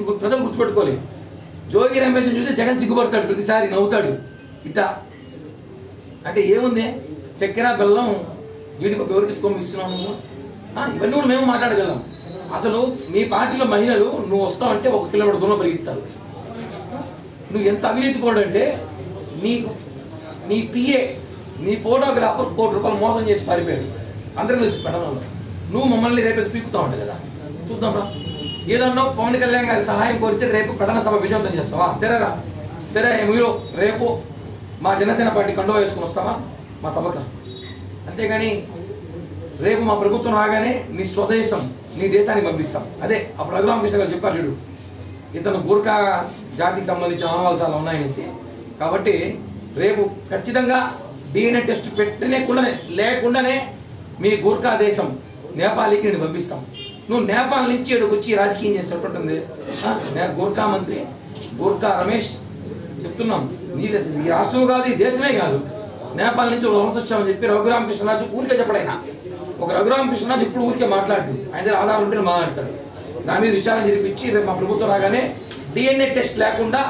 గు- ప్రజలు గుర్తుపెట్టుకోవాలి జోగి రమేష్ చూసి జగన్ సిగ్గుపడతాడు ప్రతిసారి నవ్వుతాడు ఇట్టా అంటే ఏముంది చక్కెర బెల్లం జీడిపప్పు ఎవరికి ఎత్తుకొని ఇస్తున్నావు నువ్వు ఆ, ఇవన్నీ కూడా మేము మాట్లాడగలం అసలు మీ పార్టీలో మహిళలు నువ్వు వస్తావు అంటే ఒక కిలోమీటర్ దూరం పరిగెత్తారు నువ్వు ఎంత అవినీతి పోడు అంటే నీకు నీ పిఏ నీ ఫోటోగ్రాఫర్ కోటి రూపాయలు మోసం చేసి పారిపోయాడు అందరం కలిసి పెడదాంలో నువ్వు మమ్మల్ని రేపు పీకుతా ఉంటావు కదా చూద్దాం రా ఏదన్నా పవన్ కళ్యాణ్ గారి సహాయం కోరితే రేపు ప్రధాన సభ విజయవంతం చేస్తావా సరేరా సరే మీరు రేపు మా జనసేన పార్టీ కండువా వేసుకుని వస్తావా మా సభకు అంతేగాని రేపు మా ప్రభుత్వం రాగానే నీ స్వదేశం నీ దేశానికి పంపిస్తాం అదే అప్పుడు రఘురామకృష్ణ గారు చెప్పారు చూడు ఇతను గూర్ఖా జాతికి సంబంధించిన ఆనవాళ్ళు చాలా ఉన్నాయనేసి కాబట్టి రేపు ఖచ్చితంగా డిఎన్ఏ టెస్ట్ పెట్టలేకుండానే లేకుండానే మీ గూర్ఖా దేశం నేపాల్కి నేను పంపిస్తాం నువ్వు నేపాల్ నుంచి ఇక్కడికి వచ్చి రాజకీయం చేసేటట్టుంది ఆ? నే- గూర్ఖా మంత్రి గూర్ఖా రమేష్ చెప్తున్నాం నీ దేశం ఈ రాష్ట్రం కాదు ఈ దేశమే కాదు నేపాల్ నుంచి ఒక వలస వచ్చామని చెప్పి రఘురామకృష్ణరాజు ఊరికే చెప్పడైనా ఒక రఘురామకృష్ణరాజు ఇప్పుడు ఊరికే మాట్లాడు ఆయన దగ్గర ఆధారం ఉంటే మాట్లాడతాడు దాని మీద విచారణ జరిపించి రేపు మా ప్రభుత్వం రాగానే డిఎన్ఏ టెస్ట్ లేకుండా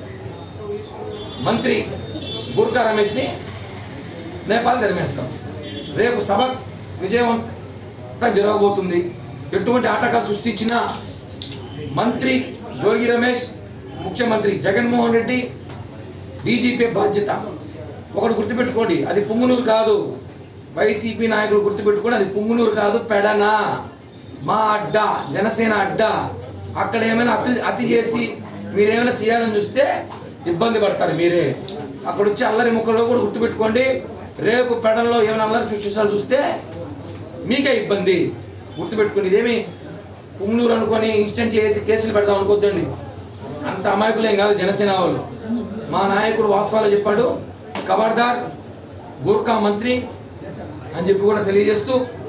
మంత్రి గూర్ఖా రమేష్ని నేపాల్ తరిమేస్తాం రేపు సభ విజయవంతంగా జరగబోతుంది ఎటువంటి ఆటకాలు సృష్టించిన మంత్రి జోగి రమేష్ ముఖ్యమంత్రి జగన్మోహన్ రెడ్డి డీజీపీ బాధ్యత ఒకటి గుర్తుపెట్టుకోండి అది పుంగునూరు కాదు వైసీపీ నాయకులు గుర్తుపెట్టుకోండి అది పుంగునూరు కాదు పెడన మా అడ్డ జనసేన అడ్డ అక్కడ ఏమైనా అతి అతి చేసి మీరు ఏమైనా చేయాలని చూస్తే ఇబ్బంది పడతారు మీరే అక్కడ వచ్చి అల్లరి ముక్కలో కూడా గుర్తుపెట్టుకోండి రేపు పెడల్లో ఏమైనా అల్లరి సృష్టించాలి చూస్తే మీకే ఇబ్బంది గుర్తుపెట్టుకోండి ఇదేమి పుంగునూరు అనుకొని ఇన్స్టెంట్ చేసి కేసులు పెడదాం అనుకోద్దండి అంత అమాయకులేం కాదు జనసేన వాళ్ళు మా నాయకుడు వాస్తవాలు చెప్పాడు ఖబర్దార్ గూర్ఖా మంత్రి అని చెప్పి కూడా తెలియజేస్తూ